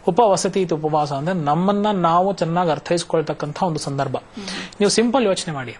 ಉಪವಸತಿ ಇದು ಉಪವಾಸ ಅಂದ್ರೆ ನಮ್ಮನ್ನ ನಾವು ಚೆನ್ನಾಗಿ ಅರ್ಥೈಸ್ಕೊಳ್ತಕ್ಕಂಥ ಒಂದು ಸಂದರ್ಭ ನೀವು ಸಿಂಪಲ್ ಯೋಚನೆ ಮಾಡಿ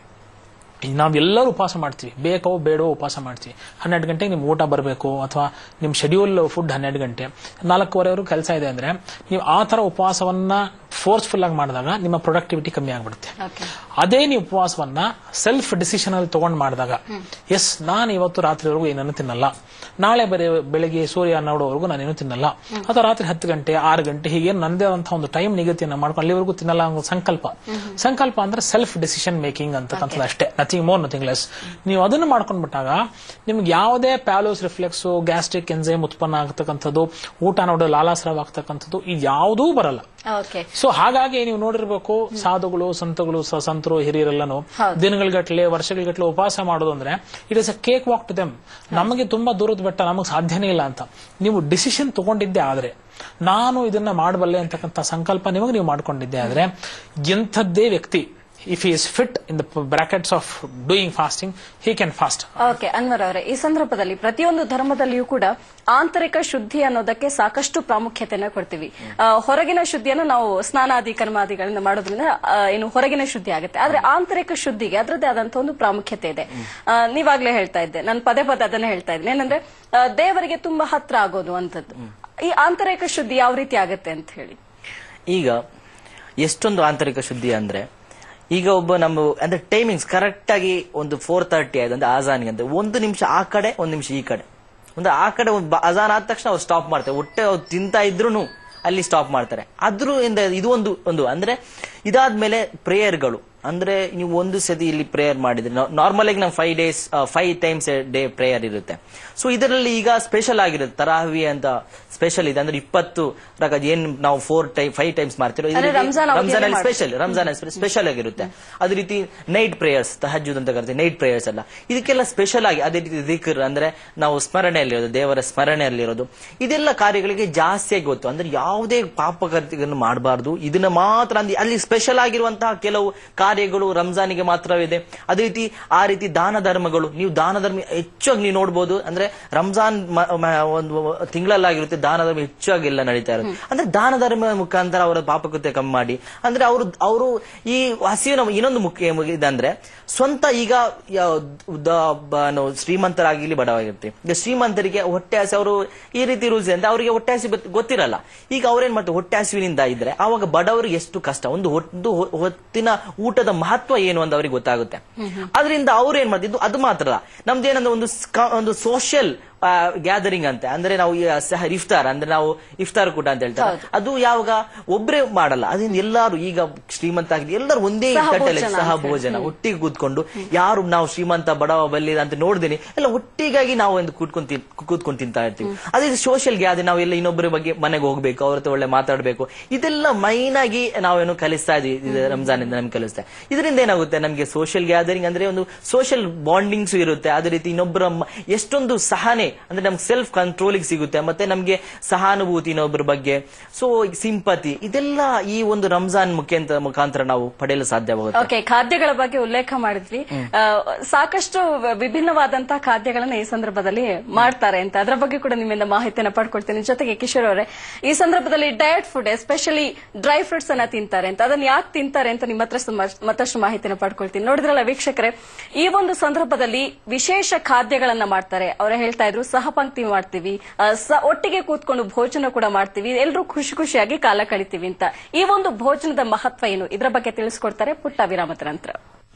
ಈಗ ನಾವೆಲ್ಲರೂ ಉಪವಾಸ ಮಾಡ್ತೀವಿ ಬೇಕೋ ಬೇಡೋ ಉಪವಾಸ ಮಾಡ್ತೀವಿ ಹನ್ನೆರಡು ಗಂಟೆಗೆ ನಿಮ್ಗೆ ಊಟ ಬರಬೇಕು ಅಥವಾ ನಿಮ್ಮ ಶೆಡ್ಯೂಲ್ ಫುಡ್ ಹನ್ನೆರಡು ಗಂಟೆ ನಾಲ್ಕೂವರೆವರೆಗೂ ಕೆಲಸ ಇದೆ ಅಂದ್ರೆ ನೀವು ಆ ತರ ಉಪವಾಸವನ್ನ ಫೋರ್ಸ್ಫುಲ್ ಆಗಿ ಮಾಡಿದಾಗ ನಿಮ್ಮ ಪ್ರೊಡಕ್ಟಿವಿಟಿ ಕಮ್ಮಿ ಆಗ್ಬಿಡುತ್ತೆ ಓಕೆ ಅದೇ ನೀವು ಉಪವಾಸವನ್ನ ಸೆಲ್ಫ್ ಡಿಸಿಷನ್ ಅಲ್ಲಿ ತಗೊಂಡ್ ಮಾಡಿದಾಗ ಎಸ್ ನಾನು ಇವತ್ತು ರಾತ್ರಿವರೆಗೂ ಏನನ್ನು ತಿನ್ನಲ್ಲ ನಾಳೆ ಬರೀ ಬೆಳಗ್ಗೆ ಸೂರ್ಯ ನೋಡೋವರೆಗೂ ನಾನೇನು ತಿನ್ನಲ್ಲ ಅಥವಾ ರಾತ್ರಿ ಹತ್ತು ಗಂಟೆ ಆರು ಗಂಟೆ ಹೀಗೆ ನಂದೇ ಆದಂತಹ ಒಂದು ಟೈಮ್ ನಿಗದಿಯನ್ನು ಮಾಡ್ಕೊಂಡು ಅಲ್ಲಿವರೆಗೂ ತಿನ್ನಲ್ಲ ಅನ್ನೋ ಸಂಕಲ್ಪ ಸಂಕಲ್ಪ ಅಂದ್ರೆ ಸೆಲ್ಫ್ ಡಿಸಿಷನ್ ಮೇಕಿಂಗ್ ಅಂತಕ್ಕಂಥದ್ದು ಅಷ್ಟೇ ನಥಿಂಗ್ ಮೋರ್ ನಥಿಂಗ್ ಲೆಸ್ ನೀವು ಅದನ್ನು ಮಾಡ್ಕೊಂಡ್ಬಿಟ್ಟಾಗ ನಿಮ್ಗೆ ಯಾವುದೇ ಪ್ಯಾಲೋಸ್ ರಿಫ್ಲೆಕ್ಸ್ ಗ್ಯಾಸ್ಟ್ರಿಕ್ ಎನ್ಸೈಮ್ ಉತ್ಪನ್ನ ಆಗ್ತಕ್ಕಂಥದ್ದು ಊಟ ನೋಡೋ ಲಾಲಾಸ್ರಾವ್ ಆಗ್ತಕ್ಕಂಥದ್ದು ಇದು ಯಾವುದೂ ಬರಲ್ಲ ಓಕೆ ಸೊ ಹಾಗಾಗಿ ನೀವು ನೋಡಿರ್ಬೇಕು ಸಾಧುಗಳು ಸಂತಗಳು ಸ- ಸಂತರು ಹಿರಿಯರೆಲ್ಲನು ದಿನಗಳಗಟ್ಲೆ ವರ್ಷಗಳಗಟ್ಲೆ ಉಪವಾಸ ಮಾಡೋದು ಅಂದ್ರೆ it is a cake walk to them ನಮಗೆ ತುಂಬಾ ದೂರದ ಬೆಟ್ಟ ನಮಗೆ ಸಾಧ್ಯನೇ ಇಲ್ಲ ಅಂತ ನೀವು ಡಿಸಿಷನ್ ತಗೊಂಡಿದ್ದೆ ಆದ್ರೆ ನಾನು ಇದನ್ನ ಮಾಡಬಲ್ಲೆ ಅಂತಕ್ಕಂಥ ಸಂಕಲ್ಪ ನಿಮಗೆ ನೀವು ಮಾಡ್ಕೊಂಡಿದ್ದೆ ಆದ್ರೆ ಎಂಥದ್ದೇ ವ್ಯಕ್ತಿ if is fit in the brackets of doing fasting he can fast okay Anwar ಅವರೇ ಈ ಸಂದರ್ಭದಲ್ಲಿ ಪ್ರತಿಯೊಂದು ಧರ್ಮದಲ್ಲಿಯೂ ಕೂಡ ಆಂತರಿಕ ಶುದ್ಧಿ ಅನ್ನೋದಕ್ಕೆ ಸಾಕಷ್ಟು ಪ್ರಾಮುಖ್ಯತೆಯನ್ನ ಕೊಡ್ತೀವಿ ಆ, ಹೊರಗಿನ ಶುದ್ಧಿಯನ್ನು ನಾವು ಸ್ನಾನಾದಿ ಕರ್ಮಾದಿಗಳಿಂದ ಮಾಡೋದ್ರಿಂದ ಆ, ಏನು ಹೊರಗಿನ ಶುದ್ಧಿ ಆಗುತ್ತೆ ಆದ್ರೆ ಆಂತರಿಕ ಶುದ್ಧಿಗೆ ಅದರದ್ದೇ ಆದಂತಹ ಒಂದು ಪ್ರಾಮುಖ್ಯತೆ ಇದೆ ಆ, ನೀವಾಗ್ಲೇ ಹೇಳ್ತಾ ಇದ್ದೆ ನಾನು ಪದೇ ಪದೇ ಅದನ್ನ ಹೇಳ್ತಾ ಇದ್ದೀನಿ ಏನಂದ್ರೆ ಆ, ದೇವರಿಗೆ ತುಂಬಾ ಹತ್ರ ಆಗೋದು ಅಂತದ್ದು ಈ ಆಂತರಿಕ ಶುದ್ಧಿ ಯಾವ ರೀತಿ ಆಗುತ್ತೆ ಅಂತ ಹೇಳಿ ಈಗ ಎಷ್ಟೊಂದು ಆಂತರಿಕ ಶುದ್ಧಿ ಅಂದ್ರೆ ಈಗ ಒಬ್ಬ ನಮ್ಮ ಅಂದ್ರೆ ಟೈಮಿಂಗ್ಸ್ ಕರೆಕ್ಟ್ ಆಗಿ ಒಂದು ಫೋರ್ ತರ್ಟಿ ಆಯ್ತು ಅಂದ್ರೆ ಆಜಾನಿಗೆ ಅಂತ ಒಂದು ನಿಮಿಷ ಆ ಕಡೆ ಒಂದು ನಿಮಿಷ ಈ ಕಡೆ ಒಂದು ಆ ಕಡೆ ಒಂದು ಬ- ಅಜಾನ್ ಆದ ತಕ್ಷಣ ಅವ್ರು ಸ್ಟಾಪ್ ಮಾಡ್ತಾರೆ ಹೊಟ್ಟೆ ಅವ್ರು ತಿಂತಾ ಇದ್ರು ಅಲ್ಲಿ ಸ್ಟಾಪ್ ಮಾಡ್ತಾರೆ ಅದ್ರ ಇಂದ ಇದು ಒಂದು ಒಂದು ಅಂದ್ರೆ ಇದಾದ್ಮೇಲೆ ಪ್ರೇಯರ್ಗಳು ಅಂದ್ರೆ ನೀವು ಒಂದು ಸತಿ ಇಲ್ಲಿ ಪ್ರೇಯರ್ ಮಾಡಿದ್ರೆ ನಾರ್ಮಲ್ ಆಗಿ ನಾವು five days five times day prayer ಇರುತ್ತೆ ಸೊ ಇದರಲ್ಲಿ ಈಗ ಸ್ಪೆಷಲ್ ಆಗಿರುತ್ತೆ ತರಾಹವಿ ಅಂತ ಸ್ಪೆಷಲ್ ಇದೆ ಅಂದ್ರೆ ಇಪ್ಪತ್ತು ರಕ ಏನ್ ನಾವು ಫೋರ್ ಟೈಮ್ ಫೈವ್ ಟೈಮ್ಸ್ ಮಾಡ್ತಿರೋ ಅಂದ್ರೆ ರಂಜಾನ್ ಅವಧಿಯಲ್ಲಿ ರಂಜಾನ್ ಮಾಡ್ತೀವಿ. ಸ್ಪೆಷಲ್ ರಂಜಾನ್ ಸ್ಪೆಷಲ್ ಆಗಿರುತ್ತೆ ಅದೇ ರೀತಿ ನೈಟ್ ಪ್ರೇಯರ್ಸ್ ತಹಜುದ್ ಅಂತ ಕರಿತೀವಿ ನೈಟ್ ಪ್ರೇಯರ್ಸ್ ಎಲ್ಲ ಇದಕ್ಕೆಲ್ಲ ಸ್ಪೆಷಲ್ ಆಗಿ ಅದೇ ರೀತಿ ದಿಕ್ರ್ ಅಂದ್ರೆ ನಾವು ಸ್ಮರಣೆಯಲ್ಲಿರೋದು ದೇವರ ಸ್ಮರಣೆಯಲ್ಲಿರೋದು ಇದೆಲ್ಲ ಕಾರ್ಯಗಳಿಗೆ ಜಾಸ್ತಿಯಾಗಿ ಗೊತ್ತು ಅಂದ್ರೆ ಯಾವುದೇ ಪಾಪಕರ್ತಿಗಳನ್ನು ಮಾಡಬಾರ್ದು ಇದನ್ನ ಮಾತ್ರ ಅಂದ್ರೆ ಅಲ್ಲಿ ಸ್ಪೆಷಲ್ ಆಗಿರುವಂತಹ ಕೆಲವು ಕಾರ್ಯಗಳು ರಂಜಾನಿಗೆ ಮಾತ್ರವಿದೆ ಅದೇ ರೀತಿ ಆ ರೀತಿ ದಾನ ಧರ್ಮಗಳು ನೀವು ದಾನ ಧರ್ಮ ಹೆಚ್ಚಾಗಿ ನೀವು ನೋಡ್ಬೋದು ಅಂದ್ರೆ ರಂಜಾನ್ ಮ- ಮ- ಒಂದು ತಿಂಗಳಲ್ಲಾಗಿರುತ್ತೆ ದಾನ ಧರ್ಮ ಹೆಚ್ಚಾಗಿ ಎಲ್ಲ ನಡೀತಾ ಇರೋದು ಅಂದ್ರೆ ದಾನ ಧರ್ಮ ಮುಖಾಂತರ ಅವರ ಪಾಪಕೃತ್ಯ ಕಮ್ಮಿ ಮಾಡಿ ಅಂದ್ರೆ ಅವರು ಅವರು ಈ ಹಸಿವಿನ ಇನ್ನೊಂದು ಮುಖ್ಯ ಇದಂದ್ರೆ ಸ್ವಂತ ಈಗ ಯಾವ- ದ- ಬ- ನಾವು ಶ್ರೀಮಂತರಾಗಿರ್ಲಿ ಬಡವಾಗಿರ್ತೀವಿ ಈಗ ಶ್ರೀಮಂತರಿಗೆ ಹೊಟ್ಟೆ ಹಸಿ ಅವರು ಈ ರೀತಿ ರೂಲ್ಸ್ ಅಂತ ಅವರಿಗೆ ಹೊಟ್ಟೆ ಹಸಿ ಗೊತ್- ಗೊತ್ತಿರಲ್ಲ ಈಗ ಅವ್ರೇನ್ ಮಾಡ್ತಾರೆ ಹೊಟ್ಟೆ ಹಸಿವಿನಿಂದ ಇದ್ರೆ ಅವಾಗ ಬಡವರಿಗೆ ಎಷ್ಟು ಕಷ್ಟ ಒಂದು ಒಂದು ಹೊ- ಹೊತ್ತಿನ ಊಟದ ಮಹತ್ವ ಏನು ಅಂತ ಅವ್ರಿಗೆ ಗೊತ್ತಾಗುತ್ತೆ ಅದರಿಂದ ಅವ್ರು ಏನ್ ಮಾಡ್ತಿದ್ದು ಅದು ಮಾತ್ರ ಅಲ್ಲ. ನಮ್ದೇನಂದ್ರೆ ಒಂದು ಸ್ಕ- ಒಂದು ಸೋಷಿಯಲ್ ಗ್ಯಾದರಿಂಗ್ ಅಂತ ಅಂದ್ರೆ ನಾವು ಈ ಸಹ ಇಫ್ತಾರ್ ಅಂದ್ರೆ ನಾವು ಇಫ್ತಾರ್ ಕೂಟ ಅಂತ ಹೇಳ್ತಾರೆ ಅದು ಯಾವಾಗ ಒಬ್ರೇ ಮಾಡಲ್ಲ ಅದರಿಂದ ಎಲ್ಲಾರು ಈಗ ಶ್ರೀಮಂತ ಆಗಿದೆ ಎಲ್ಲರೂ ಒಂದೇ ತಟ್ಟೆಯಲ್ಲಿ ಸಹಭೋಜನ ಸಹ ಭೋಜನ ಒಟ್ಟಿಗೆ ಕೂತ್ಕೊಂಡು ಯಾರು ನಾವು ಶ್ರೀಮಂತ ಬಡವ ಬಲ್ಲಿದ ಅಂತ ನೋಡ್ದೇನೆ ಎಲ್ಲ ಒಟ್ಟಿಗಾಗಿ ನಾವು ಒಂದು ಕೂತ್ಕೊಂಡು ತಿನ್- ಕೂತ್ಕೊಂಡು ತಿಂತಾ ಇರ್ತೀವಿ ಅದೇ ಸೋಷಿಯಲ್ ಗ್ಯಾದರಿಂಗ್ ನಾವು ಎಲ್ಲ ಇನ್ನೊಬ್ಬರ ಬಗ್ಗೆ ಮನೆಗೆ ಹೋಗ್ಬೇಕು ಅವ್ರ ಹತ್ರ ಒಳ್ಳೆ ಮಾತಾಡ್ಬೇಕು ಇದೆಲ್ಲ ಮೈನ್ ಆಗಿ ನಾವೇನು ಕಲಿಸ್ತಾ ಇದೀವಿ ಇದು ರಂಜಾನ್ ಇಂದ ನಮ್ಗೆ ಕಲಿಸ್ತಾ ಇದರಿಂದ ಏನಾಗುತ್ತೆ ನಮ್ಗೆ ಸೋಷಿಯಲ್ ಗ್ಯಾದರಿಂಗ್ ಅಂದ್ರೆ ಒಂದು ಸೋಷಿಯಲ್ ಬಾಂಡಿಂಗ್ಸ್ ಇರುತ್ತೆ ಅದೇ ರೀತಿ ಇನ್ನೊಬ್ಬರ ಮ- ಎಷ್ಟೊಂದು ಸಹನೆ ಅಂದ್ರೆ ನಮ್ಗೆ ಸೆಲ್ಫ್ ಕಂಟ್ರೋಲಿಗೆ ಸಿಗುತ್ತೆ ಮತ್ತೆ ನಮ್ಗೆ ಸಹಾನುಭೂತಿ ಇನ್ನೊಬ್ಬರ ಬಗ್ಗೆ ಸೊ ಸಿಂಪತಿ ಇದೆಲ್ಲ ಈ ಒಂದು ರಂಜಾನ್ ಮುಖಾಂತರ ಮುಖಾಂತರ ನಾವು ಪಡೆಯಲು ಸಾಧ್ಯವಾಗುತ್ತೆ ಓಕೆ ಖಾದ್ಯಗಳ ಬಗ್ಗೆ ಉಲ್ಲೇಖ ಮಾಡಿದ್ವಿ ಆ, ಸಾಕಷ್ಟು ವಿಭಿನ್ನವಾದಂತಹ ಖಾದ್ಯಗಳನ್ನ ಈ ಸಂದರ್ಭದಲ್ಲಿ ಮಾಡ್ತಾರೆ ಅಂತ ಅದರ ಬಗ್ಗೆ ಕೂಡ ನಿಮ್ಮಿಂದ ಮಾಹಿತಿಯನ್ನ ಪಡ್ಕೊಳ್ತೀನಿ ಜೊತೆಗೆ ಕಿಶೋರ್ ಅವರೇ ಈ ಸಂದರ್ಭದಲ್ಲಿ diet food especially dry fruits ಅನ್ನ ತಿಂತಾರೆ ಅಂತ ಅದನ್ನ ಯಾಕೆ ತಿಂತಾರೆ ಅಂತ ನಿಮ್ಮ ಹತ್ರ ಸುಮ- ಮತ್ತಷ್ಟು ಮಾಹಿತಿನ ಪಡ್ಕೊಳ್ತೀನಿ ನೋಡಿದ್ರಲ್ಲ ವೀಕ್ಷಕರೇ ಈ ಒಂದು ಸಂದರ್ಭದಲ್ಲಿ ವಿಶೇಷ ಖಾದ್ಯಗಳನ್ನ ಮಾಡ್ತಾರೆ ಅವರೇ ಹೇಳ್ತಾ ಇದ್ರು ಸಹಪಂಕ್ತಿ ಮಾಡ್ತೀವಿ ಆ, ಸ- ಒಟ್ಟಿಗೆ ಕೂತ್ಕೊಂಡು ಭೋಜನ ಕೂಡ ಮಾಡ್ತೀವಿ ಎಲ್ಲರೂ ಖುಷಿ ಖುಷಿಯಾಗಿ ಕಾಲ ಕಳಿತೀವಿ ಅಂತ ಈ ಒಂದು ಭೋಜನದ ಮಹತ್ವ ಏನು ಇದರ ಬಗ್ಗೆ ತಿಳಿಸ್ಕೊಡ್ತಾರೆ ಪುಟ್ಟ ವಿರಾಮದ ನಂತರ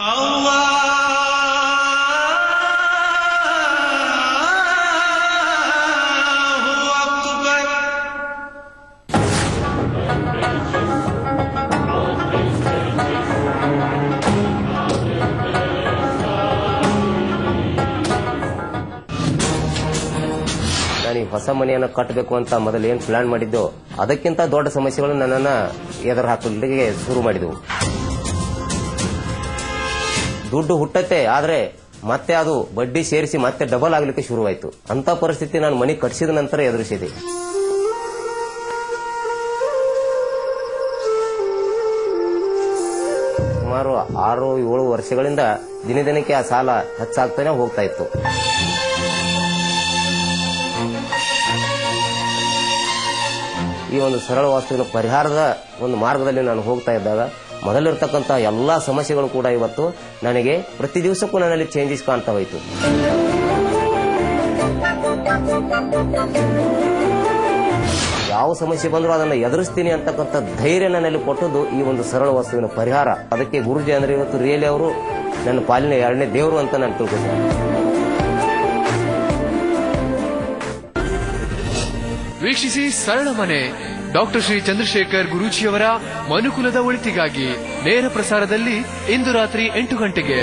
ನಾನು ಈ ಹೊಸ ಮನೆಯನ್ನು ಕಟ್ಟಬೇಕು ಅಂತ ಮೊದಲು ಏನು ಪ್ಲಾನ್ ಮಾಡಿದ್ದೋ ಅದಕ್ಕಿಂತ ದೊಡ್ಡ ಸಮಸ್ಯೆಗಳು ನನ್ನನ್ನ ಎದುರು ಹಾಕಲಿಕ್ಕೆ ಶುರು ಮಾಡಿದವು ದುಡ್ಡು ಹುಟ್ಟತ್ತೆ ಆದ್ರೆ ಮತ್ತೆ ಅದು ಬಡ್ಡಿ ಸೇರಿಸಿ ಮತ್ತೆ ಡಬಲ್ ಆಗ್ಲಿಕ್ಕೆ ಶುರುವಾಯಿತು ಅಂತ ಪರಿಸ್ಥಿತಿ ನಾನು ಮನೆ ಕಟ್ಟಿಸಿದ ನಂತರ ಎದುರಿಸಿದೆ ಸುಮಾರು ಆರು ಏಳು ವರ್ಷಗಳಿಂದ ದಿನ ದಿನಕ್ಕೆ ಆ ಸಾಲ ಹೆಚ್ಚಾಗ್ತಾನೆ ಹೋಗ್ತಾ ಇತ್ತು ಈ ಒಂದು ಸರಳ ವಾಸ್ತುವಿನ ಪರಿಹಾರದ ಒಂದು ಮಾರ್ಗದಲ್ಲಿ ನಾನು ಹೋಗ್ತಾ ಇದ್ದಾಗ ಮೊದಲಿರ್ತಕ್ಕಂಥ ಎಲ್ಲಾ ಸಮಸ್ಯೆಗಳು ಕೂಡ ಇವತ್ತು ನನಗೆ ಪ್ರತಿ ದಿವಸಕ್ಕೂ ನನ್ನಲ್ಲಿ ಚೇಂಜಸ್ ಕಾಣ್ತಾ ಹೋಯಿತು ಯಾವ ಸಮಸ್ಯೆ ಬಂದರೂ ಅದನ್ನು ಎದುರಿಸ್ತೀನಿ ಅಂತಕ್ಕಂಥ ಧೈರ್ಯ ನನ್ನಲ್ಲಿ ಕೊಟ್ಟದ್ದು ಈ ಒಂದು ಸರಳ ವಸ್ತುವಿನ ಪರಿಹಾರ ಅದಕ್ಕೆ ಗುರುಜಿ ಅಂದ್ರೆ ಇವತ್ತು ರಿಯಲಿ ಅವರು ನನ್ನ ಪಾಲಿನ ಎರಡನೇ ದೇವರು ಅಂತ ನಾನು ತಿಳ್ಕೊತೀನಿ ವೀಕ್ಷಿಸಿ ಸರಳ ಮನೆ ಡಾಕ್ಟರ್ ಶ್ರೀ ಚಂದ್ರಶೇಖರ್ ಗುರೂಜಿಯವರ ಮನುಕುಲದ ಒಳಿತಿಗಾಗಿ ನೇರ ಪ್ರಸಾರದಲ್ಲಿ ಇಂದು ರಾತ್ರಿ ಎಂಟು ಗಂಟೆಗೆ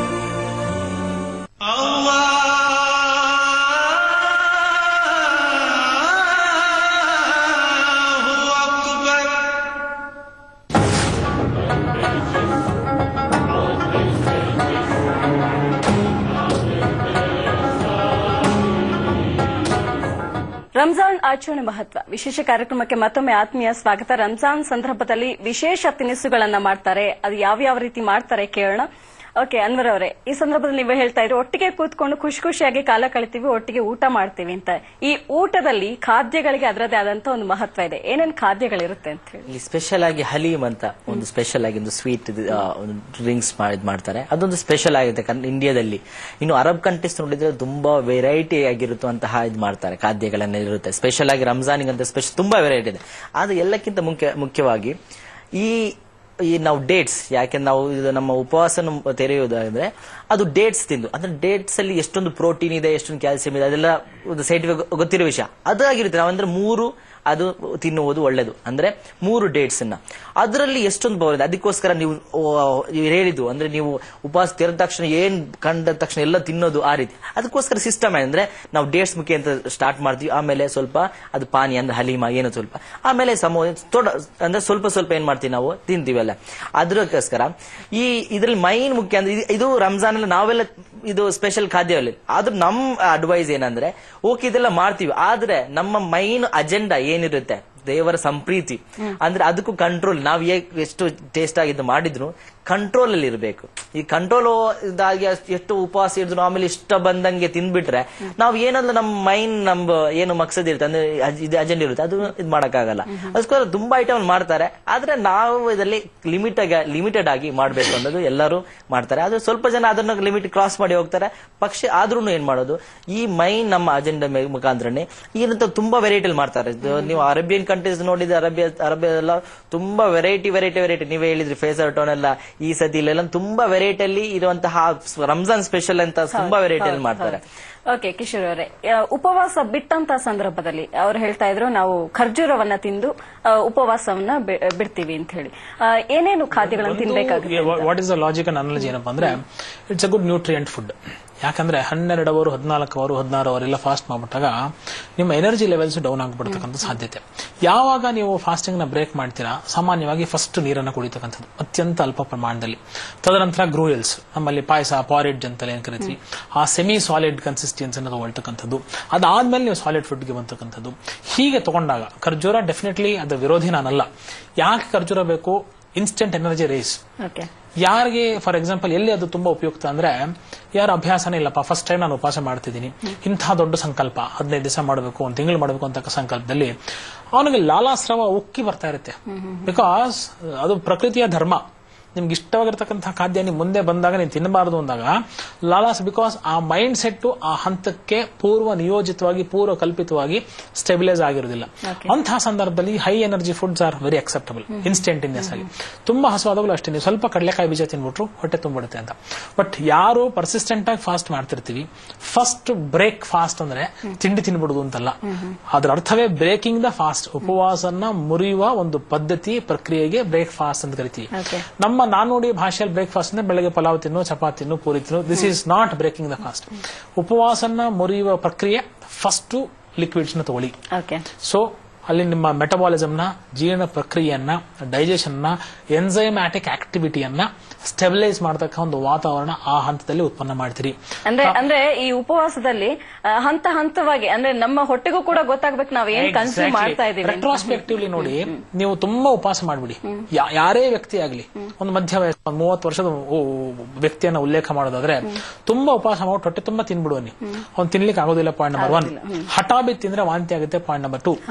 ರಂಜಾನ್ ಆಚರಣೆ ಮಹತ್ವ ವಿಶೇಷ ಕಾರ್ಯಕ್ರಮಕ್ಕೆ ಮತ್ತೊಮ್ಮೆ ಆತ್ಮೀಯ ಸ್ವಾಗತ ರಂಜಾನ್ ಸಂದರ್ಭದಲ್ಲಿ ವಿಶೇಷ ತಿನಿಸುಗಳನ್ನ ಮಾಡ್ತಾರೆ ಅದು ಯಾವ್ಯಾವ ರೀತಿ ಮಾಡ್ತಾರೆ ಕೇಳೋಣ ಓಕೆ ಅನ್ವರ್ ಅವರೇ ಈ ಸಂದರ್ಭದಲ್ಲಿ ನೀವು ಹೇಳ್ತಾ ಇದ್ರು ಒಟ್ಟಿಗೆ ಕೂತ್ಕೊಂಡು ಖುಷಿ ಖುಷಿಯಾಗಿ ಕಾಲ ಕಳಿತೀವಿ ಒಟ್ಟಿಗೆ ಊಟ ಮಾಡ್ತೀವಿ ಅಂತ ಈ ಊಟದಲ್ಲಿ ಖಾದ್ಯಗಳಿಗೆ ಅದರದೇ ಆದಂತ ಒಂದು ಮಹತ್ವ ಇದೆ ಏನೇನ್ ಖಾದ್ಯಗಳಿರುತ್ತೆ ಅಂತ ಹೇಳಿ ಇಲ್ಲಿ ಸ್ಪೆಷಲ್ ಆಗಿ ಹಲೀಮ್ ಅಂತ ಒಂದು ಸ್ಪೆಷಲ್ ಆಗಿ ಒಂದು ಸ್ವೀಟ್ ಒಂದು ಡ್ರಿಂಕ್ಸ್ ಮಾಡಿದ್ ಮಾಡ್ತಾರೆ ಅದೊಂದು ಸ್ಪೆಷಲ್ ಆಗಿದೆ ಕನ್- ಇಂಡಿಯಾದಲ್ಲಿ ಇನ್ನು ಅರಬ್ ಕಂಟ್ರೀಸ್ ನೋಡಿದ್ರೆ ತುಂಬಾ ವೆರೈಟಿ ಆಗಿರುತ್ತಂತಹ ಇದು ಮಾಡ್ತಾರೆ ಖಾದ್ಯಗಳನ್ನ ಇರುತ್ತೆ ಸ್ಪೆಷಲ್ ಆಗಿ ರಂಜಾನಿಗೆ ಅಂತ ಸ್ಪೆಷಲ್ ತುಂಬಾ ವೆರೈಟಿ ಇದೆ ಆದ್ರೆ ಎಲ್ಲಕ್ಕಿಂತ ಮುಖ್ಯ ಮುಖ್ಯವಾಗಿ ಈ ಈ ನಾವು ಡೇಟ್ಸ್ ಯಾಕೆ ನಾವು ಇದು ನಮ್ಮ ಉಪವಾಸ ತೆರೆಯುವುದಾದ್ರೆ ಅದು ಡೇಟ್ಸ್ ತಿಂದು ಅಂದ್ರೆ ಡೇಟ್ಸ್ ಅಲ್ಲಿ ಎಷ್ಟೊಂದು ಪ್ರೋಟೀನ್ ಇದೆ ಎಷ್ಟೊಂದು ಕ್ಯಾಲ್ಸಿಯಂ ಇದೆ ಅದೆಲ್ಲ ಒಂದು ಸೈಂಟಿಫಿಕ್ ಗೊತ್ತಿರೋ ವಿಷಯ ಅದಾಗಿರುತ್ತೆ ನಾವಂದ್ರೆ ಮೂರು ಅದು ತಿನ್ನುವುದು ಒಳ್ಳೇದು ಅಂದ್ರೆ ಮೂರು ಡೇಟ್ಸ್ ಅನ್ನ ಅದರಲ್ಲಿ ಎಷ್ಟೊಂದು ಪವರ್ ಇದೆ ಅದಕ್ಕೋಸ್ಕರ ನೀವು ಓ, ಇವ್ರು ಹೇಳಿದ್ದು ಅಂದ್ರೆ ನೀವು ಉಪವಾಸ ತೆರೆದ ತಕ್ಷಣ ಏನ್ ಕಂಡ ತಕ್ಷಣ ಎಲ್ಲ ತಿನ್ನೋದು ಆ ರೀತಿ ಅದಕ್ಕೋಸ್ಕರ ಸಿಸ್ಟಮ್ ಅಂದ್ರೆ ನಾವು ಡೇಟ್ಸ್ ಮುಖ್ಯ ಅಂತ ಸ್ಟಾರ್ಟ್ ಮಾಡ್ತೀವಿ ಆಮೇಲೆ ಸ್ವಲ್ಪ ಅದು ಪಾನಿ ಅಂದ್ರೆ ಹಲೀಮ ಏನೋ ಸ್ವಲ್ಪ ಆಮೇಲೆ ಸಮ ತೊಡ ಅಂದ್ರೆ ಸ್ವಲ್ಪ ಸ್ವಲ್ಪ ಏನ್ ಮಾಡ್ತೀವಿ ನಾವು ತಿಂತೀವಲ್ಲ ಅದಕ್ಕೋಸ್ಕರ ಈ ಇದ್ರಲ್ಲಿ ಮೈನ್ ಮುಖ್ಯ ಅಂದ್ರೆ ಇದು- ಇದು ರಂಜಾನ್ ಅಲ್ಲಿ ನಾವೆಲ್ಲ ಇದು ಸ್ಪೆಷಲ್ ಖಾದ್ಯವಲ್ಲಿ ಆದ್ರೂ ನಮ್ ಅಡ್ವೈಸ್ ಏನಂದ್ರೆ ಓಕೆ ಇದೆಲ್ಲ ಮಾಡ್ತೀವಿ ಆದ್ರೆ ನಮ್ಮ ಮೈನ್ ಅಜೆಂಡಾ ಏನಿರುತ್ತೆ ದೇವರ ಸಂಪ್ರೀತಿ ಅಂದ್ರೆ ಅದಕ್ಕೂ ಕಂಟ್ರೋಲ್ ನಾವು ಏ- ಎಷ್ಟು ಟೇಸ್ಟ್ ಆಗಿದ್ದು ಮಾಡಿದ್ರು ಕಂಟ್ರೋಲ್ ಅಲ್ಲಿ ಇರಬೇಕು ಈ ಕಂಟ್ರೋಲ್ ಇದಾಗಿ ಅಷ್ಟ್- ಎಷ್ಟು ಉಪವಾಸ ಇದ್ರು ಆಮೇಲೆ ಇಷ್ಟ ಬಂದಂಗೆ ತಿಂದ್ಬಿಟ್ರೆ ನಾವು ಏನಾದ್ರು ನಮ್ಮ ಮೈಂಡ್ ನಮ್ಮ ಏನು ಮಕ್ಸದ್ ಇರುತ್ತೆ ಅಂದ್ರೆ ಅಜ್- ಇದು ಅಜೆಂಡ ಇರುತ್ತೆ ಅದು ಇದು ಮಾಡಕ್ಕಾಗಲ್ಲ ಅದಕ್ಕೋಸ್ಕರ ತುಂಬಾ ಐಟಮ್ ಮಾಡ್ತಾರೆ ಆದ್ರೆ ನಾವು ಇದರಲ್ಲಿ ಲಿಮಿಟ್ ಲಿಮಿಟೆಡ್ ಆಗಿ ಮಾಡ್ಬೇಕು ಅನ್ನೋದು ಎಲ್ಲರೂ ಮಾಡ್ತಾರೆ ಆದ್ರೆ ಸ್ವಲ್ಪ ಜನ ಅದನ್ನ ಲಿಮಿಟ್ ಕ್ರಾಸ್ ಮಾಡಿ ಹೋಗ್ತಾರೆ ಪಕ್ಷ ಆದ್ರೂ ಏನ್ ಮಾಡೋದು ಈ ಮೈನ್ ನಮ್ಮ ಅಜೆಂಡಾ ಮುಖಾಂತರನೇ ಈಗಂತ ತುಂಬಾ ವೆರೈಟಿ ಮಾಡ್ತಾರೆ ಇದು ನೀವು ಅರೇಬಿಯನ್ ಕಂಟ್ರೀಸ್ ನೋಡಿದ್ರೆ ಅರೇಬಿಯಾ ಅರೇಬಿಯಾ ಎಲ್ಲ ತುಂಬಾ ವೆರೈಟಿ ವೆರೈಟಿ ವೆರೈಟಿ ನೀವೇ ಹೇಳಿದ್ರಿ ಫೇಸರ್ ಟೋನ್ ಎಲ್ಲ ಈ ಸತಿ ಇಲ್ಲೆಲ್ಲ ತುಂಬಾ ವೆರೈಟಿ ಅಲ್ಲಿ ಇರುವಂತಹ ರಂಜಾನ್ ಸ್ಪೆಷಲ್ ಅಂತ ತುಂಬಾ ವೆರೈಟಿ ಅಲ್ಲಿ ಮಾಡ್ತಾರೆ ಓಕೆ ಕಿಶೋರ್ ಅವರೇ ಆ, ಉಪವಾಸ ಬಿಟ್ಟಂತ ಸಂದರ್ಭದಲ್ಲಿ ಅವ್ರು ಹೇಳ್ತಾ ಇದ್ರು ನಾವು ಖರ್ಜೂರವನ್ನ ತಿಂದು ಆ, ಉಪವಾಸವನ್ನ ಬಿ- ಬಿಡ್ತೀವಿ ಅಂತ ಹೇಳಿ ಆ, ಏನೇನು ಖಾದ್ಯಗಳನ್ನು ತಿನ್ಬೇಕಾಗುತ್ತೆ what is the logic and analogy ಏನಪ್ಪಾ ಅಂದ್ರೆ it's a good nutrient food ಯಾಕಂದ್ರೆ ಹನ್ನೆರಡು ಅವರು ಹದಿನಾಲ್ಕು ಅವರು ಹದಿನಾರು ಅವರೆಲ್ಲ ಫಾಸ್ಟ್ ಮಾಡ್ಬಿಟ್ಟಾಗ ನಿಮ್ಮ ಎನರ್ಜಿ ಲೆವೆಲ್ಸ್ ಡೌನ್ ಆಗ್ಬಿಡ್ತಕ್ಕಂಥ ಸಾಧ್ಯತೆ ಯಾವಾಗ ನೀವು ಫಾಸ್ಟಿಂಗ್ ನ ಬ್ರೇಕ್ ಮಾಡ್ತೀರಾ ಸಾಮಾನ್ಯವಾಗಿ ಫಸ್ಟ್ ನೀರನ್ನು ಕುಡಿತಕ್ಕಂಥದ್ದು ಅತ್ಯಂತ ಅಲ್ಪ ಪ್ರಮಾಣದಲ್ಲಿ ತದನಂತರ ಗ್ರೂಯಲ್ಸ್ ನಮ್ಮಲ್ಲಿ ಪಾಯಸ ಪಾರಿಡ್ಜ್ ಅಂತ ಏನ್ ಕರಿತೀವಿ ಆ ಸೆಮಿ ಸಾಲಿಡ್ ಕನ್ಸಿಸ್ಟೆನ್ಸಿ ಅನ್ನು ತಗೊಳ್ತಕ್ಕಂಥದ್ದು ಅದಾದ್ಮೇಲೆ ನೀವು ಸಾಲಿಡ್ ಫುಡ್ಗೆ ಬಂತಕ್ಕಂಥದ್ದು ಹೀಗೆ ತಗೊಂಡಾಗ ಖರ್ಜೂರ ಡೆಫಿನೆಟ್ಲಿ ಅದು ವಿರೋಧಿ ನಾನಲ್ಲ ಯಾಕೆ ಖರ್ಜೂರ ಬೇಕು ಇನ್ಸ್ಟೆಂಟ್ ಎನರ್ಜಿ ರೇಸ್ ಓಕೆ ಯಾರಿಗೆ ಫಾರ್ ಎಕ್ಸಾಂಪಲ್ ಎಲ್ಲಿ ಅದು ತುಂಬಾ ಉಪಯುಕ್ತ ಅಂದ್ರೆ ಯಾರ ಅಭ್ಯಾಸನೇ ಇಲ್ಲಪ್ಪ ಫಸ್ಟ್ ಟೈಮ್ ನಾನು ಉಪವಾಸ ಮಾಡ್ತಿದ್ದೀನಿ ಇಂತಹ ದೊಡ್ಡ ಸಂಕಲ್ಪ ಹದಿನೈದು ದಿವಸ ಮಾಡಬೇಕು ಒಂದು ತಿಂಗಳು ಮಾಡಬೇಕು ಅಂತ ಸಂಕಲ್ಪದಲ್ಲಿ ಅವನಿಗೆ ಲಾಲಾಸ್ರವ ಉಕ್ಕಿ ಬರ್ತಾ ಇರುತ್ತೆ ಬಿಕಾಸ್ ಅದು ಪ್ರಕೃತಿಯ ಧರ್ಮ ನಿಮ್ಗೆ ಇಷ್ಟವಾಗಿರ್ತಕ್ಕಂಥ ಖಾದ್ಯ ನೀವು ಮುಂದೆ ಬಂದಾಗ ನೀವು ತಿನ್ನಬಾರದು ಅಂದಾಗ ಲಾಲಾಸ್ ಬಿಕಾಸ್ ಆ ಮೈಂಡ್ ಸೆಟ್ ಆ ಹಂತಕ್ಕೆ ಪೂರ್ವ ನಿಯೋಜಿತವಾಗಿ ಪೂರ್ವ ಕಲ್ಪಿತವಾಗಿ ಸ್ಟೆಬಿಲೈಸ್ ಆಗಿರೋದಿಲ್ಲ ಅಂತಹ ಸಂದರ್ಭದಲ್ಲಿ high energy foods are very acceptable instantaneous ಆಗಿ ತುಂಬಾ ಹಸುವಾದಾಗಲೂ ಅಷ್ಟೇ ನೀವು ಸ್ವಲ್ಪ ಕಡಲೆಕಾಯಿ ಬೀಜ ತಿನ್ಬಿಟ್ರು ಹೊಟ್ಟೆ ತುಂಬಿಡುತ್ತೆ ಅಂತ ಬಟ್ ಯಾರು ಪರ್ಸಿಸ್ಟೆಂಟ್ ಆಗಿ ಫಾಸ್ಟ್ ಮಾಡ್ತಿರ್ತೀವಿ ಫಸ್ಟ್ ಬ್ರೇಕ್ ಫಾಸ್ಟ್ ಅಂದ್ರೆ ತಿಂಡಿ ತಿನ್ಬಿಡುದು ಅಂತಲ್ಲ ಅದರ ಅರ್ಥವೇ ಬ್ರೇಕಿಂಗ್ ದ ಫಾಸ್ಟ್ ಉಪವಾಸನ ಮುರಿಯುವ ಒಂದು ಪದ್ಧತಿ ಪ್ರಕ್ರಿಯೆಗೆ ಬ್ರೇಕ್ ಫಾಸ್ಟ್ ಅಂತ ಕರಿತೀವಿ Okay. ನಮ್ಮ ನಾನುಡಿ ಭಾಷೆಯಲ್ಲಿ ಬ್ರೇಕ್ಫಾಸ್ಟ್ ಅಂದ್ರೆ ಬೆಳಗ್ಗೆ ಪಲಾವ್ ತಿನ್ನು ಚಪಾತಿ ತಿನ್ನು ಪೂರಿ ತಿನ್ನು this is not breaking the fast ಉಪವಾಸನ ಮುರಿಯುವ ಪ್ರಕ್ರಿಯೆ ಫಸ್ಟ್ ಲಿಕ್ವಿಡ್ಸ್ ನ ತಗೊಳ್ಳಿ ಓಕೆ ಸೊ ಅಲ್ಲಿ ನಿಮ್ಮ ಮೆಟಬಾಲಿಸಮ್ನ ಜೀರ್ಣ ಪ್ರಕ್ರಿಯೆಯನ್ನ ಡೈಜೆಷನ್ ನ ಎನ್ಸೈಮ್ಯಾಟಿಕ್ ಆಕ್ಟಿವಿಟಿಯನ್ನ ಸ್ಟೆಬಿಲೈಸ್ ಮಾಡತಕ್ಕ ಒಂದು ವಾತಾವರಣ ಆ ಹಂತದಲ್ಲಿ ಉತ್ಪನ್ನ ಮಾಡ್ತೀರಿ ಅಂದ್ರೆ ಅಂದ್ರೆ ಈ ಉಪವಾಸದಲ್ಲಿ ಆ, ಹಂತ ಹಂತವಾಗಿ ಅಂದ್ರೆ ನಮ್ಮ ಹೊಟ್ಟೆಗೂ ಕೂಡ ಗೊತ್ತಾಗ್ಬೇಕು ನಾವ್ ಏನ್ ಕನ್ಸ್ಯೂಮ್ ಮಾಡ್ತಾ ಇದೀವಿ ಅಂತ. ರೆಟ್ರಾಸ್ಪೆಕ್ಟಿವ್ಲಿ ನೋಡಿ ನೀವು ತುಂಬಾ ಉಪವಾಸ ಮಾಡ್ಬಿಡಿ ಯಾ- ಯಾರೇ ವ್ಯಕ್ತಿ ಆಗ್ಲಿ ಒಂದು ಮಧ್ಯ ವಯಸ್ಸು ಒಂದು ಮೂವತ್ತು ವರ್ಷದ ಓ- ವ್ಯಕ್ತಿಯನ್ನ ಉಲ್ಲೇಖ ಮಾಡೋದಾದ್ರೆ ತುಂಬಾ ಉಪವಾಸ ಮಾಡಿ ಹೊಟ್ಟೆ ತುಂಬಾ ತಿನ್ಬಿಡುವ ನೀವು ಅವ್ನು ತಿನ್ಲಿಕ್ಕೆ ಆಗೋದಿಲ್ಲ ಪಾಯಿಂಟ್ ನಂಬರ್ ಒನ್ ಹಠಾಬಿ ತಿಂದ್ರೆ ವಾಂತಿ ಆಗುತ್ತೆ point number two point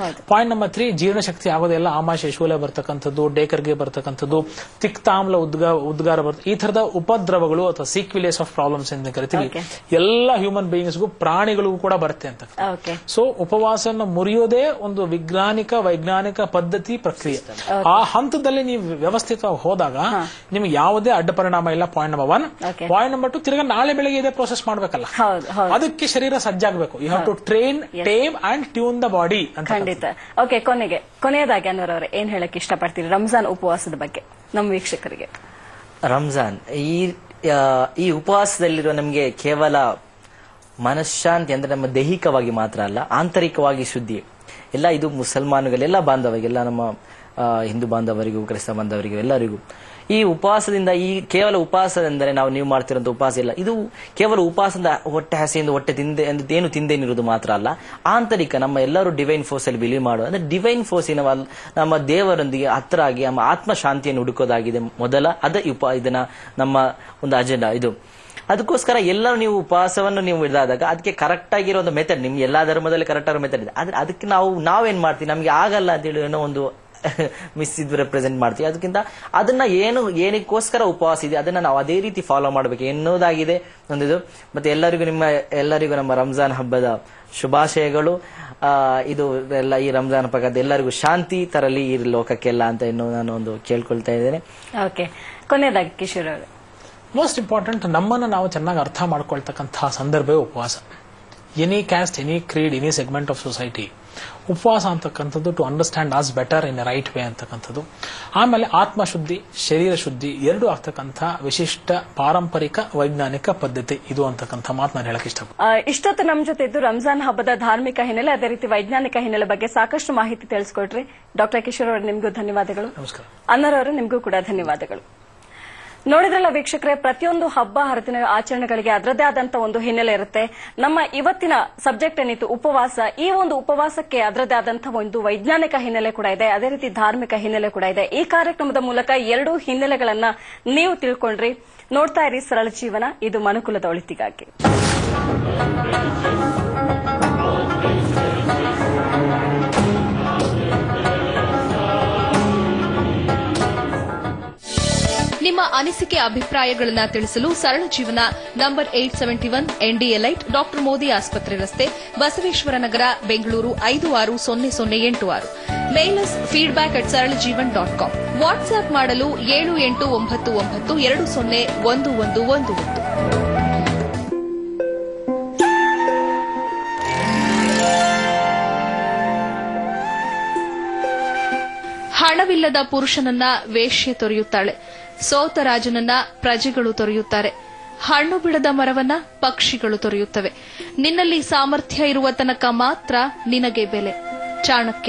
point number three ಜೀರ್ಣಶಕ್ತಿ ಆಗೋದೆಲ್ಲ ಆಮಾಶಯ ಶೂಲೆ ಬರ್ತಕ್ಕಂಥದ್ದು ಡೇಕರ್ಗೆ ಬರ್ತಕ್ಕಂಥದ್ದು ತಿಕ್ತಾಮ್ಲ ಉದ್ಗ ಉದ್ಗಾರ ಬರ್ತ ಈ ತರದ ಉಪದ್ರವಗಳು ಅಥವಾ ಸೀಕ್ವಿಲೇಸ್ ಆಫ್ ಪ್ರಾಬ್ಲಮ್ಸ್ ಅಂತ ಕರಿತೀವಿ Okay. ಎಲ್ಲ ಹ್ಯೂಮನ್ ಬೀಯಿಂಗ್ಸ್ಗೂ ಪ್ರಾಣಿಗಳಿಗೂ ಕೂಡ ಬರುತ್ತೆ ಅಂತ ಓಕೆ ಸೊ ಉಪವಾಸನ ಮುರಿಯೋದೇ ಒಂದು ವಿಜ್ಞಾನಿಕ ವೈಜ್ಞಾನಿಕ ಪದ್ಧತಿ ಪ್ರಕ್ರಿಯೆ ಆ ಹಂತದಲ್ಲಿ ನೀವು ವ್ಯವಸ್ಥಿತವಾಗಿ ಹೋದಾಗ ನಿಮ್ಗೆ ಯಾವುದೇ ಅಡ್ಡ ಪರಿಣಾಮ ಇಲ್ಲ point number one Okay. Point number two ತಿರ್ಗಾ ನಾಳೆ ಬೆಳಗ್ಗೆ ಇದೇ ಪ್ರೋಸೆಸ್ ಮಾಡ್ಬೇಕಲ್ಲ ಹೌದು ಹೌದು ಅದಕ್ಕೆ ಶರೀರ ಸಜ್ಜಾಗಬೇಕು you have to train tame and tune the body ಅಂತ ಖಂಡಿತ ಓಕೆ ಕೊನೆಗೆ ಕೊನೆಯದಾಗಿ ಅನ್ವರ್ ಅವರೇ ಏನ್ ಹೇಳಕ್ ಇಷ್ಟಪಡ್ತೀರಿ ರಂಜಾನ್ ಉಪವಾಸದ ಬಗ್ಗೆ ನಮ್ಮ ವೀಕ್ಷಕರಿಗೆ ರಂಜಾನ್ ಈ ಆ, ಈ ಉಪವಾಸದಲ್ಲಿರುವ ನಮಗೆ ಕೇವಲ ಮನಃಶಾಂತಿ ಅಂದ್ರೆ ನಮ್ಮ ದೈಹಿಕವಾಗಿ ಮಾತ್ರ ಅಲ್ಲ ಆಂತರಿಕವಾಗಿ ಶುದ್ಧಿ ಎಲ್ಲ ಇದು ಮುಸಲ್ಮಾನುಗಳೆಲ್ಲ ಬಾಂಧವರಿಗೆಲ್ಲ ನಮ್ಮ ಆ, ಹಿಂದೂ ಬಾಂಧವರಿಗೂ ಕ್ರೈಸ್ತ ಬಾಂಧವರಿಗೂ ಎಲ್ಲರಿಗೂ ಈ ಉಪವಾಸದಿಂದ ಈ ಕೇವಲ ಉಪವಾಸವೆಂದರೆ ನಾವು ನೀವು ಮಾಡ್ತಿರೋಂಥ ಉಪವಾಸ ಇಲ್ಲ ಇದು ಕೇವಲ ಉಪವಾಸದಿಂದ ಹೊಟ್ಟೆ ಹಸಿಯಿಂದ ಹೊಟ್ಟೆ ತಿಂದೆ ಎಂದು ಏನು ತಿಂದೇನಿರೋದು ಮಾತ್ರ ಅಲ್ಲ ಆಂತರಿಕ ನಮ್ಮ ಎಲ್ಲರೂ ಡಿವೈನ್ ಫೋರ್ಸ್ ಅಲ್ಲಿ ಬಿಲೀವ್ ಮಾಡುವ ಅಂದ್ರೆ ಡಿವೈನ್ ಫೋರ್ಸಿನ ವಲ್- ನಮ್ಮ ದೇವರೊಂದಿಗೆ ಹತ್ರ ಆಗಿ ನಮ್ಮ ಆತ್ಮ ಶಾಂತಿಯನ್ನು ಹುಡುಕೋದಾಗಿದೆ ಮೊದಲ ಅದ ಉಪ ಇದನ್ನ ನಮ್ಮ ಒಂದು ಅಜೆಂಡಾ ಇದು ಅದಕ್ಕೋಸ್ಕರ ಎಲ್ಲರೂ ನೀವು ಉಪವಾಸವನ್ನು ನೀವು ಹಿಡಿದಾಗ ಅದಕ್ಕೆ ಕರೆಕ್ಟ್ ಆಗಿರೋ ಒಂದು ಮೆಥಡ್ ನಿಮ್ಗೆ ಎಲ್ಲಾ ಧರ್ಮದಲ್ಲಿ ಕರೆಕ್ಟ್ ಆಗಿರೋ ಮೆಥಡ್ ಇದೆ ಆದ್ರೆ ಅದಕ್ಕೆ ನಾವು ನಾವೇನ್ ಮಾಡ್ತೀವಿ ನಮ್ಗೆ ಆಗಲ್ಲ ಅಂತೇಳಿ ಏನೋ ಒಂದು ಮಿಸ್ ಇದು ರೆಪ್ರೆಸೆಂಟ್ ಮಾಡ್ತೀವಿ ಅದಕ್ಕಿಂತ ಅದನ್ನ ಏನು ಏನಕ್ಕೋಸ್ಕರ ಉಪವಾಸ ಇದೆ ಅದನ್ನ ನಾವು ಅದೇ ರೀತಿ ಫಾಲೋ ಮಾಡಬೇಕು ಎನ್ನುವುದಾಗಿದೆ ಒಂದಿದು ಮತ್ತೆ ಎಲ್ಲರಿಗೂ ನಿಮ್ಮ ಎಲ್ಲರಿಗೂ ನಮ್ಮ ರಂಜಾನ್ ಹಬ್ಬದ ಶುಭಾಶಯಗಳು ಆ, ಇದು ಎಲ್ಲ ಈ ರಂಜಾನ್ ಪಕ್ಕದ ಎಲ್ಲರಿಗೂ ಶಾಂತಿ ತರಲಿ ಈ ಲೋಕಕ್ಕೆಲ್ಲ ಅಂತ ಇನ್ನು ನಾನು ಒಂದು ಕೇಳ್ಕೊಳ್ತಾ ಇದ್ದೇನೆ ಓಕೆ ಕೊನೆಯದಾಗಿ ಕಿಶೋರ್ ಅವರೇ ಮೋಸ್ಟ್ ಇಂಪಾರ್ಟೆಂಟ್ ನಮ್ಮನ್ನು ನಾವು ಚೆನ್ನಾಗಿ ಅರ್ಥ ಮಾಡ್ಕೊಳ್ತಕ್ಕಂತಹ ಸಂದರ್ಭವೇ ಉಪವಾಸ any caste any creed any segment of society ಉಪವಾಸ ಅಂತಕ್ಕಂಥದ್ದು to understand as better in right way ಅಂತಕ್ಕಂಥದ್ದು ಆಮೇಲೆ ಆತ್ಮಶುದ್ಧಿ ಶರೀರ ಶುದ್ಧಿ ಎರಡು ಆಗ್ತಕ್ಕಂಥ ವಿಶಿಷ್ಟ ಪಾರಂಪರಿಕ ವೈಜ್ಞಾನಿಕ ಪದ್ಧತಿ ಇದು ಅಂತಕ್ಕಂಥ ಮಾತು ನಾನು ಹೇಳಕ್ ಇಷ್ಟಪಡ್ತೀನಿ ಆ, ಇಷ್ಟೊತ್ತು ನಮ್ಮ ಜೊತೆ ಇದ್ದು ರಂಜಾನ್ ಹಬ್ಬದ ಧಾರ್ಮಿಕ ಹಿನ್ನೆಲೆ ಅದೇ ರೀತಿ ವೈಜ್ಞಾನಿಕ ಹಿನ್ನೆಲೆ ಬಗ್ಗೆ ಸಾಕಷ್ಟು ಮಾಹಿತಿ ತಿಳಿಸ್ಕೊಟ್ರಿ ಡಾಕ್ಟರ್ ಕಿಶೋರ್ ಅವರು ನಿಮಗೂ ಧನ್ಯವಾದಗಳು ನಮಸ್ಕಾರ ಅನ್ನರ್ ಅವರು ನಿಮಗೂ ಕೂಡ ಧನ್ಯವಾದಗಳು ನೋಡಿದ್ರಲ್ಲ ವೀಕ್ಷಕರೇ ಪ್ರತಿಯೊಂದು ಹಬ್ಬ ಹರಿದಿನ ಆಚರಣೆಗಳಿಗೆ ಅದರದೇ ಆದಂತ ಒಂದು ಹಿನ್ನೆಲೆ ಇರುತ್ತೆ ನಮ್ಮ ಇವತ್ತಿನ ಸಬ್ಜೆಕ್ಟ್ ಏನಿತ್ತು ಉಪವಾಸ ಈ ಒಂದು ಉಪವಾಸಕ್ಕೆ ಅದರದೇ ಆದಂತಹ ಒಂದು ವೈಜ್ಞಾನಿಕ ಹಿನ್ನೆಲೆ ಕೂಡ ಇದೆ ಅದೇ ರೀತಿ ಧಾರ್ಮಿಕ ಹಿನ್ನೆಲೆ ಕೂಡ ಇದೆ ಈ ಕಾರ್ಯಕ್ರಮದ ಮೂಲಕ ಎರಡೂ ಹಿನ್ನೆಲೆಗಳನ್ನ ನೀವು ತಿಳ್ಕೊಂಡ್ರಿ ನೋಡ್ತಾ ಇರಿ ಸರಳ ಜೀವನ ಇದು ಮನುಕುಲದ ಒಳಿತಿಗಾಗಿ ನಿಮ್ಮ ಅನಿಸಿಕೆ ಅಭಿಪ್ರಾಯಗಳನ್ನ ತಿಳಿಸಲು ಸರಳ ಜೀವನ ನಂಬರ್ ಏಟ್ ಸೆವೆಂಟಿ ಒನ್ ಎನ್ಡಿಎಲೈಟ್ ಡಾಕ್ಟರ್ ಮೋದಿ ಆಸ್ಪತ್ರೆ ರಸ್ತೆ ಬಸವೇಶ್ವರ ನಗರ ಬೆಂಗಳೂರು ಐದು ಆರು ಸೊನ್ನೆ ಸೊನ್ನೆ ಎಂಟು ಆರು ಮೇಲಸ್ ಫೀಡ್ಬ್ಯಾಕ್ ಅಟ್ ಸರಳ ಜೀವನ್ ಡಾಟ್ ಕಾಂ ವಾಟ್ಸ್ಆಪ್ ಮಾಡಲು ಏಳು ಎಂಟು ಒಂಬತ್ತು ಒಂಬತ್ತು ಎರಡು ಸೊನ್ನೆ ಒಂದು ಒಂದು ಒಂದು ಒಂದು ಹಣವಿಲ್ಲದ ಪುರುಷನನ್ನ ವೇಶ್ಯೆ ತೊರೆಯುತ್ತಾಳೆ ಸೋತ ರಾಜನನ್ನ ಪ್ರಜೆಗಳು ತೊರೆಯುತ್ತಾರೆ ಹಣ್ಣು ಬಿಡದ ಮರವನ್ನ ಪಕ್ಷಿಗಳು ತೊರೆಯುತ್ತವೆ ನಿನ್ನಲ್ಲಿ ಸಾಮರ್ಥ್ಯ ಇರುವ ತನಕ ಮಾತ್ರ ನಿನಗೆ ಬೆಲೆ ಚಾಣಕ್ಯ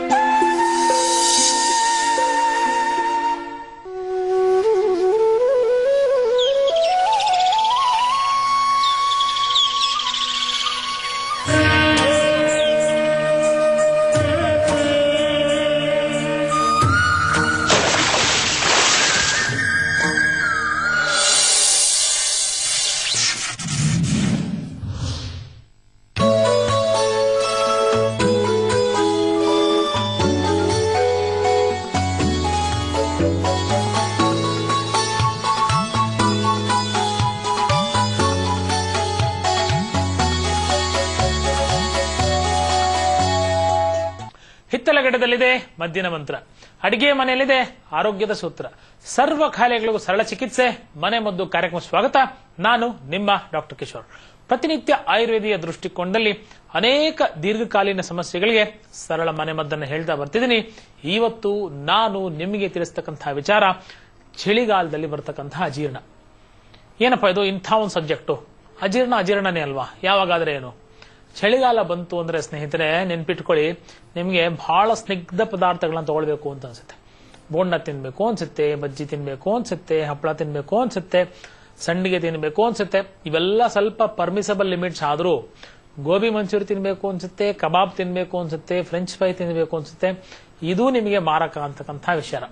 ಹಿತ್ತಲಗಡದಲ್ಲಿದೆ ಮದ್ದಿನ ಮಂತ್ರ ಅಡಿಗೆ ಮನೆಯಲ್ಲಿದೆ ಆರೋಗ್ಯದ ಸೂತ್ರ ಸರ್ವ ಖಾಯಿಲೆಗಳಿಗೂ ಸರಳ ಚಿಕಿತ್ಸೆ ಮನೆ ಮದ್ದು ಕಾರ್ಯಕ್ರಮ ಸ್ವಾಗತ ನಾನು ನಿಮ್ಮ ಡಾಕ್ಟರ್ ಕಿಶೋರ್ ಪ್ರತಿನಿತ್ಯ ಆಯುರ್ವೇದಿಯ ದೃಷ್ಟಿಕೋನದಲ್ಲಿ ಅನೇಕ ದೀರ್ಘಕಾಲೀನ ಸಮಸ್ಯೆಗಳಿಗೆ ಸರಳ ಮನೆ ಮದ್ದನ್ನು ಹೇಳ್ತಾ ಬರ್ತಿದ್ದೀನಿ ಇವತ್ತು ನಾನು ನಿಮಗೆ ತಿಳಿಸ್ತಕ್ಕಂತಹ ವಿಚಾರ ಚಳಿಗಾಲದಲ್ಲಿ ಬರ್ತಕ್ಕಂತಹ ಅಜೀರ್ಣ ಏನಪ್ಪ ಇದು ಇಂಥ ಒಂದು ಸಬ್ಜೆಕ್ಟು ಅಜೀರ್ಣ ಅಜೀರ್ಣನೇ ಅಲ್ವಾ ಯಾವಾಗಾದ್ರೆ ಏನು ಚಳಿಗಾಲ ಬಂತು ಅಂದ್ರೆ ಸ್ನೇಹಿತರೆ ನೆನ್ಪಿಟ್ಕೊಳ್ಳಿ ನಿಮಗೆ ಬಹಳ ಸ್ನಿಗ್ಧ ಪದಾರ್ಥಗಳನ್ನ ತಗೊಳ್ಬೇಕು ಅಂತ ಅನ್ಸುತ್ತೆ ಬೋಂಡ ತಿನ್ಬೇಕು ಅನ್ಸುತ್ತೆ ಬಜ್ಜಿ ತಿನ್ಬೇಕು ಅನ್ಸುತ್ತೆ ಹಪ್ಪಳ ತಿನ್ಬೇಕು ಅನ್ಸುತ್ತೆ ಸಂಡಿಗೆ ತಿನ್ಬೇಕು ಅನ್ಸುತ್ತೆ ಇವೆಲ್ಲ ಸ್ವಲ್ಪ ಪರ್ಮಿಸಬಲ್ ಲಿಮಿಟ್ಸ್ ಆದ್ರೂ ಗೋಬಿ ಮಂಚೂರಿ ತಿನ್ಬೇಕು ಅನ್ಸುತ್ತೆ ಕಬಾಬ್ ತಿನ್ಬೇಕು ಅನ್ಸುತ್ತೆ ಫ್ರೆಂಚ್ ಫ್ರೈ ತಿನ್ಬೇಕು ಅನ್ಸುತ್ತೆ ಇದು ನಿಮಗೆ ಮಾರಕ ಅಂತಕ್ಕಂಥ ವಿಚಾರ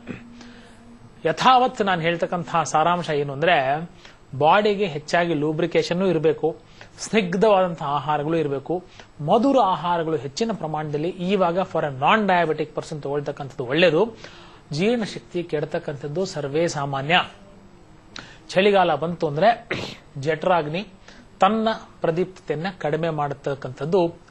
ಯಥಾವತ್ ನಾನು ಹೇಳ್ತಕ್ಕಂತಹ ಸಾರಾಂಶ ಏನು ಅಂದ್ರೆ ಬಾಡಿಗೆ ಹೆಚ್ಚಾಗಿ ಲೂಬ್ರಿಕೇಶನ್ ಇರಬೇಕು ಸ್ನಿಗ್ಧವಾದಂತಹ ಆಹಾರಗಳು ಇರಬೇಕು ಮಧುರ ಆಹಾರಗಳು ಹೆಚ್ಚಿನ ಪ್ರಮಾಣದಲ್ಲಿ ಇವಾಗ for a non diabetic person ತಗೊಳ್ತಕ್ಕಂಥದ್ದು ಒಳ್ಳೆಯದು ಜೀರ್ಣಶಕ್ತಿ ಕೆಡತಕ್ಕಂಥದ್ದು ಸರ್ವೇ ಸಾಮಾನ್ಯ ಚಳಿಗಾಲ ಬಂತು ಅಂದ್ರೆ ಜಠರಾಗ್ನಿ ತನ್ನ ಪ್ರದೀಪ್ತತೆಯನ್ನ ಕಡಿಮೆ ಮಾಡತಕ್ಕಂಥದ್ದು